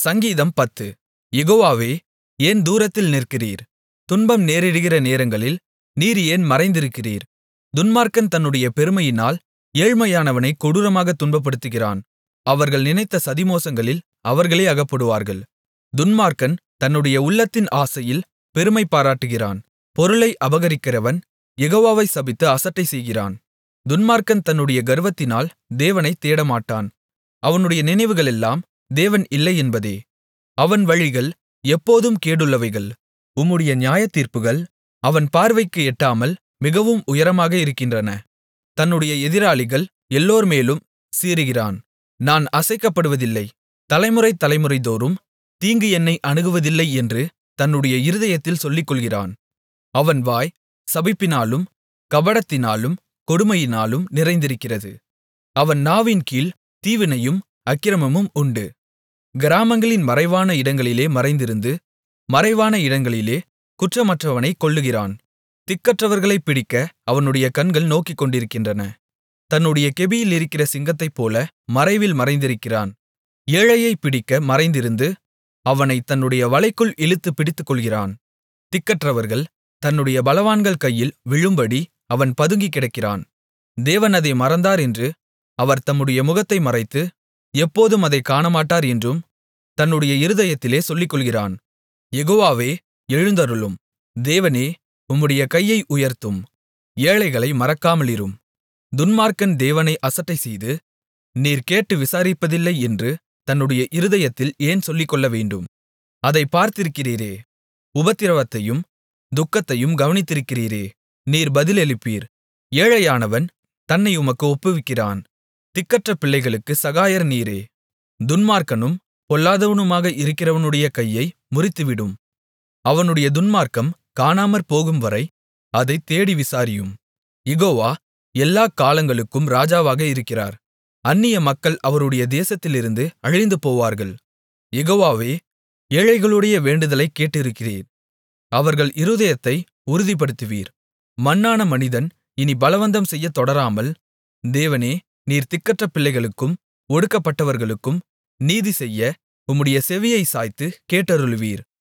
சங்கீதம் பத்து யெகோவாவே ஏன் தூரத்தில் நிற்கிறீர் துன்பம் நேரிடுகிற நேரங்களில் நீர் ஏன் மறைந்திருக்கிறீர் துன்மார்க்கன் தன்னுடைய பெருமையினால் ஏழ்மையானவனைக் கொடூரமாகத் துன்பப்படுத்துகிறான் அவர்கள் நினைத்த சதிமோசங்களில் அவர்களே அகப்படுவார்கள் துன்மார்க்கன் தன்னுடைய உள்ளத்தின் ஆசையில் பெருமை பாராட்டுகிறான் பொருளை அபகரிக்கிறவன் யெகோவாவை சபித்து அசட்டை செய்கிறான் துன்மார்க்கன் தன்னுடைய கர்வத்தினால் தேவனைத் தேடமாட்டான் அவனுடைய நினைவுகளெல்லாம் தேவன் இல்லை என்பதே அவன் வழிகள் எப்போதும் கேடுள்ளவைகள் உம்முடைய நியாயத்தீர்ப்புகள் அவன் பார்வைக்கு எட்டாமல் மிகவும் உயரமாக இருக்கின்றன தன்னுடைய எதிராளிகள் எல்லோர்மேலும் சீறுகிறான் நான் அசைக்கப்படுவதில்லை தலைமுறை தலைமுறைதோறும் தீங்கு என்னை அணுகுவதில்லை என்று தன்னுடைய இருதயத்தில் சொல்லிக்கொள்கிறான் அவன் வாய் சபிப்பினாலும் கபடத்தினாலும் கொடுமையினாலும் நிறைந்திருக்கிறது அவன் நாவின்கீழ் தீவினையும் அக்கிரமமும் உண்டு கிராமங்களின் மறைவான இடங்களிலே மறைந்திருந்து மறைவான இடங்களிலே குற்றமற்றவனைக் கொல்லுகிறான் திக்கற்றவர்களைப் பிடிக்க அவனுடைய கண்கள் நோக்கிக்கொண்டிருக்கின்றன தன்னுடைய கெபியிலிருக்கிற சிங்கத்தைப்போல மறைவில் மறைந்திருக்கிறான் ஏழையைப் பிடிக்க மறைந்திருந்து அவனைத் தன்னுடைய வலைக்குள் இழுத்துப் பிடித்துக்கொள்கிறான் திக்கற்றவர்கள் தன்னுடைய பலவான்கள் கையில் விழும்படி அவன் பதுங்கிக் கிடக்கிறான் தேவன் அதை மறந்தார் என்று அவர் தம்முடைய முகத்தை மறைத்து எப்போதும் அதைக் காணமாட்டார் என்றும் தன்னுடைய இருதயத்திலே சொல்லிக்கொள்கிறான் யெகோவாவே எழுந்தருளும் தேவனே உம்முடைய கையை உயர்த்தும் ஏழைகளை மறக்காமலிரும் துன்மார்க்கன் தேவனை அசட்டைசெய்து நீர் கேட்டு விசாரிப்பதில்லை என்று தன்னுடைய இருதயத்தில் ஏன் சொல்லிக்கொள்ளவேண்டும் அதைப் பார்த்திருக்கிறீரே உபத்திரவத்தையும் துக்கத்தையும் கவனித்திருக்கிறீரே நீர் பதிலளிப்பீர் ஏழையானவன் தன்னை உமக்கு ஒப்புவிக்கிறான் திக்கற்ற பிள்ளைகளுக்கு சகாயர் நீரே துன்மார்க்கனும் பொல்லாதவனுமாக இருக்கிறவனுடைய கையை முறித்துவிடும் அவனுடைய துன்மார்க்கம் காணாமற் போகும்வரை அதைத் தேடி விசாரியும் யெகோவா எல்லாக் காலங்களுக்கும் ராஜாவாக இருக்கிறார் அந்நிய மக்கள் அவருடைய தேசத்திலிருந்து அழிந்து போவார்கள் யெகோவாவே ஏழைகளுடைய வேண்டுதலைக் கேட்டிருக்கிறீர் அவர்கள் இருதயத்தை உறுதிப்படுத்துவீர் மண்ணான மனிதன் இனி பலவந்தம் செய்யத் தொடராமல் தேவனே நீர் திக்கற்ற பிள்ளைகளுக்கும் ஒடுக்கப்பட்டவர்களுக்கும் நீதிசெய்ய உம்முடைய செவியைச் சாய்த்து கேட்டருளுவீர்